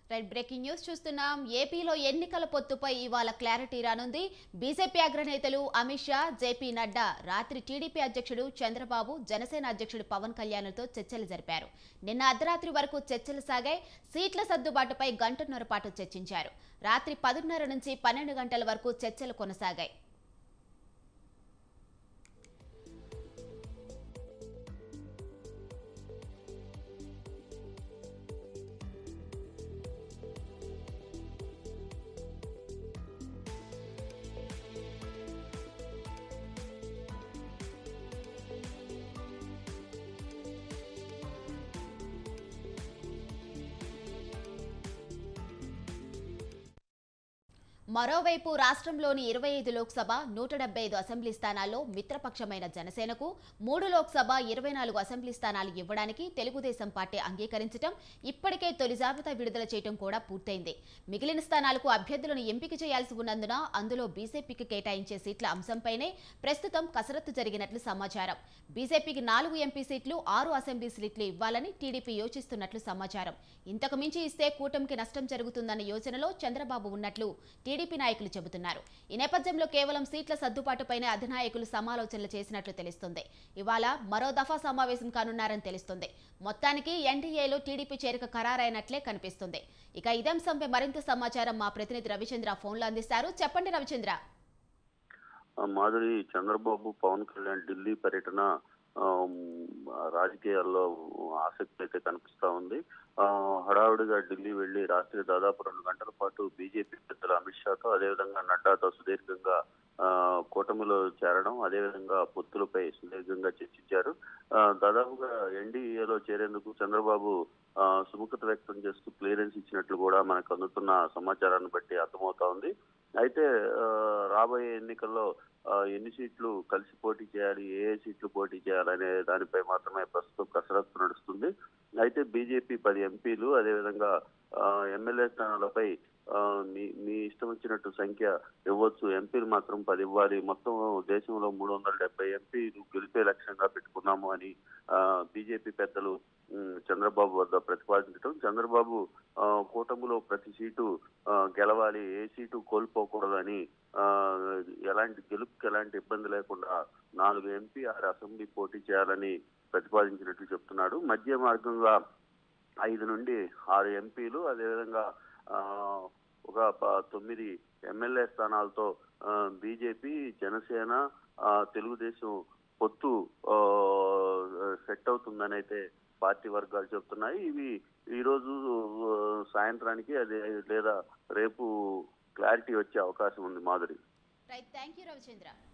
right breaking news చూస్తున్నాం ఏపీలో ఎన్నికల పొత్తుపై ఇవాళ క్లారిటీ రానుంది బీజేపీ అగ్రనేతలు అమిత్ షా జేపీ నడ్డా రాత్రి టీడీపీ అధ్యక్షుడు చంద్రబాబు జనసేన అధ్యక్షుడు పవన్ కళ్యాణ్లతో చర్చలు జరిపారు నిన్న అర్ధరాత్రి వరకు చర్చలు సాగాయి సీట్ల సర్దుబాటుపై గంటన్నర పాటు చర్చించారు రాత్రి పదున్నర నుంచి పన్నెండు గంటల వరకు చర్చలు కొనసాగాయి మరోవైపు రాష్ట్రంలోని ఇరవై ఐదు లోక్సభ నూట డెబ్బై ఐదు అసెంబ్లీ స్థానాల్లో మిత్రపక్షమైన జనసేనకు మూడు లోక్సభ ఇరవై నాలుగు అసెంబ్లీ స్థానాలు ఇవ్వడానికి తెలుగుదేశం పార్టీ అంగీకరించడం ఇప్పటికే తొలి జాబితా విడుదల చేయడం కూడా పూర్తయింది మిగిలిన స్థానాలకు అభ్యర్థులను ఎంపిక చేయాల్సి ఉన్నందున అందులో బీజేపీకి కేటాయించే సీట్ల అంశంపైనే ప్రస్తుతం కసరత్తు జరిగినట్లు సమాచారం బీజేపీకి నాలుగు ఎంపీ సీట్లు ఆరు అసెంబ్లీ సీట్లు ఇవ్వాలని టీడీపీ యోచిస్తున్నట్లు సమాచారం ఇంతకు మించి ఇస్తే కూటమికి నష్టం జరుగుతుందన్న యోచనలో చంద్రబాబు ఉన్నట్లు టీడీపీ నాయకులు చెబుతున్నారు ఈ నేపథ్యంలో కేవలం సీట్ల సర్దుబాటుపైనే అధినాయకులు సమాలోచనలు చేసినట్లు తెలుస్తుంది ఇవాళ మరో దఫా సమావేశం కానున్నారని తెలుస్తుంది మొత్తానికి ఎన్డీఏలో టీడీపీ చేరిక ఖరారైనట్లే కనిపిస్తుంది ఇక ఇదంశంపై మరింత సమాచారం మా ప్రతినిధి రవిచంద్ర ఫోన్లో అందిస్తారు చెప్పండి రవిచంద్ర ఆ, మాధురి చంద్రబాబు పవన్ కళ్యాణ్ ఢిల్లీ పర్యటన ఆమ్, రాజకీయాల్లో ఆసక్తి అయితే కనిపిస్తా ఉంది ఆ, హడావుడిగా ఢిల్లీ వెళ్లి రాత్రి దాదాపు రెండు గంటల పాటు బీజేపీ పెద్దలు అమిత్ షాతో అదేవిధంగా నడ్డాతో సుదీర్ఘంగా ఆ, కూటమిలో చేరడం అదేవిధంగా పొత్తులపై సుదీర్ఘంగా చర్చించారు ఆ, దాదాపుగా ఎన్డీఏలో చేరేందుకు చంద్రబాబు ఆ, సుముఖత వ్యక్తం చేస్తూ క్లియరెన్స్ ఇచ్చినట్లు కూడా మనకు అందుతున్న సమాచారాన్ని బట్టి అర్థమవుతా ఉంది అయితే ఆ, రాబోయే ఎన్నికల్లో ఆ, ఎన్ని సీట్లు కలిసి పోటీ చేయాలి ఏ ఏ సీట్లు పోటీ చేయాలనే దానిపై మాత్రమే ప్రస్తుతం కసరత్తు నడుస్తుంది అయితే బీజేపీ పది ఎంపీలు అదేవిధంగా ఆ, ఎమ్మెల్యే స్థానాలపై ఆ, మీ మీ ఇష్టం వచ్చినట్టు సంఖ్య ఇవ్వచ్చు ఎంపీలు మాత్రం పది ఇవ్వాలి మొత్తం దేశంలో మూడు వందల డెబ్బై ఎంపీలు గెలిపే లక్ష్యంగా పెట్టుకున్నాము అని ఆ, బీజేపీ పెద్దలు ఉమ్, చంద్రబాబు వద్ద ప్రతిపాదించడం చంద్రబాబు ఆ, కూటమిలో ప్రతి సీటు ఆ, గెలవాలి ఏ సీటు కోల్పోకూడదని ఆ, ఎలాంటి గెలుపుకి ఎలాంటి ఇబ్బంది లేకుండా నాలుగు ఎంపీ ఆరు అసెంబ్లీ పోటీ చేయాలని ప్రతిపాదించినట్లు చెప్తున్నాడు మధ్య మార్గంగా ఐదు నుండి ఆరు ఎంపీలు అదేవిధంగా ఆ, ఒక ప- తొమ్మిది ఎమ్మెల్యే స్థానాలతో బీజేపీ జనసేన ఆ, తెలుగుదేశం పొత్తు ఆ, సెట్ అవుతుందని అయితే పార్టీ వర్గాలు చెప్తున్నాయి ఇవి ఈ రోజు ఆ, సాయంత్రానికి అదే లేదా రేపు క్లారిటీ వచ్చే అవకాశం ఉంది Madhuri right thank you Ravichandra